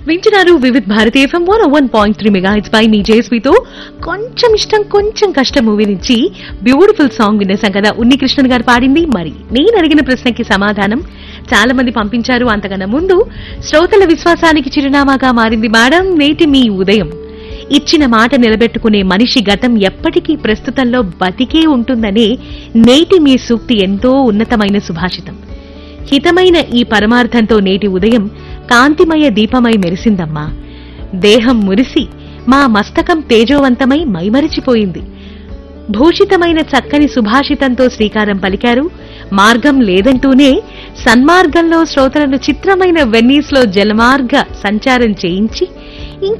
వింటున్నారు Vividh Bharati FM one one point three mega hits by మీ జేఎస్పీతో కొంచెం ఇష్టం కొంచెం కష్టం మూవీ నుంచి బ్యూటిఫుల్ సాంగ్ వినేసాం కదా ఉన్ని కృష్ణన్ గారు పాడింది మరి నేను అడిగిన ప్రశ్నకి సమాధానం చాలా మంది పంపించారు అంతకన్నా ముందు శ్రోతల విశ్వాసానికి చిరునామాగా మారింది మేడం నేటి మీ ఉదయం ఇచ్చిన మాట నిలబెట్టుకునే మనిషి గతం ఎప్పటికీ ప్రస్తుతంలో బతికే ఉంటుందనే నేటి మీ సూక్తి ఎంతో ఉన్నతమైన సుభాషితం హితమైన ఈ పరమార్థంతో నేటి ఉదయం కాంతిమయ దీపమై మెరిసిందమ్మా దేహం మురిసి మా మస్తకం తేజోవంతమై మైమరిచిపోయింది భూషితమైన చక్కని సుభాషితంతో శ్రీకారం పలికారు మార్గం లేదంటూనే సన్మార్గంలో శ్రోతలను చిత్రమైన వెన్నీస్లో జలమార్గ సంచారం చేయించి